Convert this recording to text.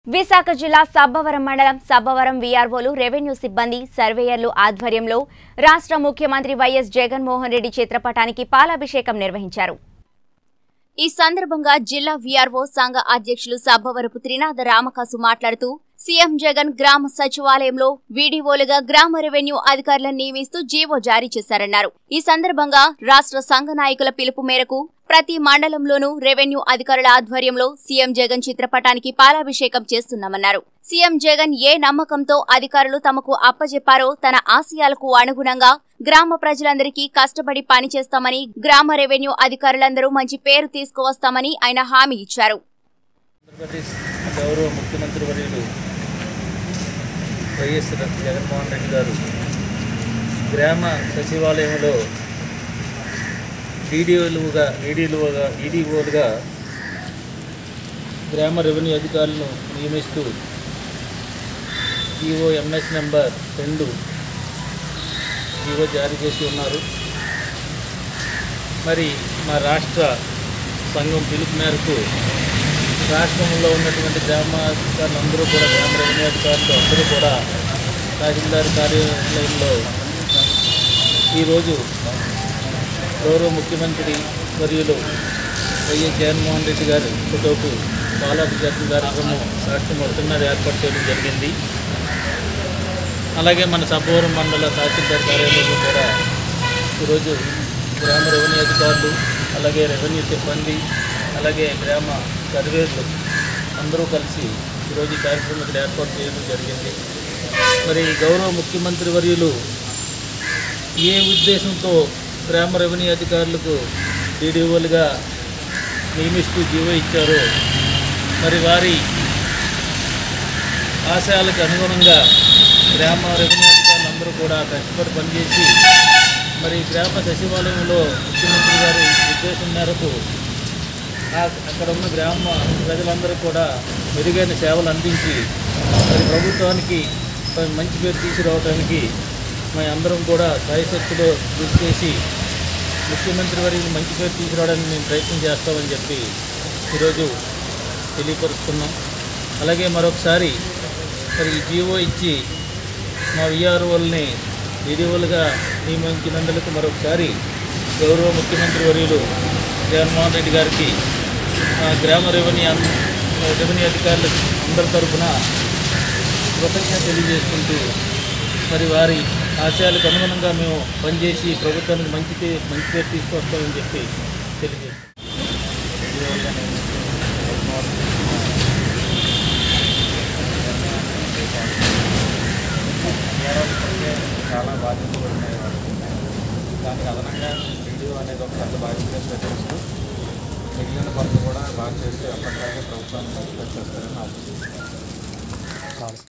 విశాఖ జిల్లా సబ్బవరం మండలం సబ్బవరం వీఆర్ఓలు రెవెన్యూ సిబ్బంది సర్వేయర్లు ఆధ్వర్యంలో రాష్ట్ర ముఖ్యమంత్రి వైఎస్ జగన్మోహన్ రెడ్డి చిత్రపటానికి పాలాభిషేకం నిర్వహించారు ఈ సందర్భంగా జిల్లా వీఆర్ఓ సంఘ అధ్యక్షులు సబ్బవరపు త్రినాథ రామకాసు మాట్లాడుతూ సీఎం జగన్ గ్రామ సచివాలయంలో వీడీఓలుగా గ్రామ రెవెన్యూ అధికారులను నియమిస్తూ జీవో జారీ చేశారన్నారు ఈ సందర్భంగా రాష్ట్ర సంఘ నాయకుల పిలుపు మేరకు ప్రతి మండలంలోనూ రెవెన్యూ అధికారుల ఆధ్వర్యంలో సీఎం జగన్ చిత్రపటానికి పాలాభిషేకం చేస్తున్నామన్నారు సీఎం జగన్ ఏ నమ్మకంతో అధికారులు తమకు అప్పజెప్పారో తన ఆశయాలకు అనుగుణంగా గ్రామ ప్రజలందరికీ కష్టపడి పనిచేస్తామని గ్రామ రెవెన్యూ అధికారులందరూ మంచి పేరు తీసుకువస్తామని ఆయన హామీ ఇచ్చారు ఆంధ్రప్రదేశ్ గౌరవ ముఖ్యమంత్రి వర్యులు వైఎస్ జగన్మోహన్ రెడ్డి గారు గ్రామ సచివాలయంలో డీడీఓలుగా ఈడీలుగా ఈడీఓలుగా గ్రామ రెవెన్యూ అధికారులను నియమిస్తూ ఈఓ ఎంఎస్ నెంబర్ రెండు ఈఓ జారీ చేసి ఉన్నారు మరి మా రాష్ట్ర సంఘం పిలుపు మేరకు రాష్ట్రంలో ఉన్నటువంటి గ్రామ అధికారులు అందరూ కూడా గ్రామ రెవెన్యూ అధికారులు అందరూ కూడా తహసీల్దార్ కార్యాలయంలో ఈరోజు గౌరవ ముఖ్యమంత్రి వర్యులు వైఎస్ జగన్మోహన్ రెడ్డి గారు ఫోటోకు పాలాభిషేకం కార్యక్రమం రాష్ట్రం మొత్తం మీద ఏర్పాటు చేయడం జరిగింది అలాగే మన సబ్బవరం మండల తహసీల్దార్ కార్యాలయంలో కూడా ఈరోజు గ్రామ రెవెన్యూ అధికారులు అలాగే రెవెన్యూ సిబ్బంది అలాగే గ్రామ సర్వేర్లు అందరూ కలిసి ఈరోజు ఈ కార్యక్రమం ఇక్కడ ఏర్పాటు చేయడం జరిగింది మరి గౌరవ ముఖ్యమంత్రి వర్యులు ఏ ఉద్దేశంతో గ్రామ రెవెన్యూ అధికారులకు డీడీఓలుగా నియమిస్తూ జీవో ఇచ్చారో మరి వారి ఆశయాలకు అనుగుణంగా గ్రామ రెవెన్యూ అధికారులు అందరూ కూడా కష్టపడి పనిచేసి మరి గ్రామ సచివాలయంలో ముఖ్యమంత్రి గారి ఉద్దేశం మేరకు ఆ- అక్కడ ఉన్న గ్రామ ప్రజలందరూ కూడా మెరుగైన సేవలు అందించి మరి ప్రభుత్వానికి మరి మంచి పేరు తీసుకురావడానికి మేము అందరం కూడా సాయశక్తిలో కృషి చేసి ముఖ్యమంత్రి వారికి మంచి పేరు తీసుకురావడానికి మేము ప్రయత్నం చేస్తామని చెప్పి ఈరోజు తెలియపరుస్తున్నాం అలాగే మరొకసారి మరి ఈ జీవో ఇచ్చి మా విఆర్ఓల్ని వీడియోలుగా నియమించినందుకు మరొకసారి గౌరవ ముఖ్యమంత్రి వర్యులు జగన్మోహన్ రెడ్డి గారికి ఆ, గ్రామ రెవెన్యూ అన్- రెవెన్యూ అధికారుల అందరి తరఫున కృతజ్ఞత తెలియజేసుకుంటూ మరి వారి ఆశయాలకు అనుగుణంగా మేము పనిచేసి ప్రభుత్వానికి మంచి పే- మంచి పేరు తీసుకొస్తామని చెప్పి తెలియజేస్తాం చాలా బాధ్యతలు ఉన్నాయి వాళ్ళకి దానికి అదనంగా వీడియో అనేది ఒక పెద్ద బాధ్యత స్వీకరిస్తూ మిగిలిన పనులు కూడా బాగా చేసి ఎప్పటిలాగే ప్రభుత్వాన్ని మంచి చేస్తారని ఆశిస్తున్నాను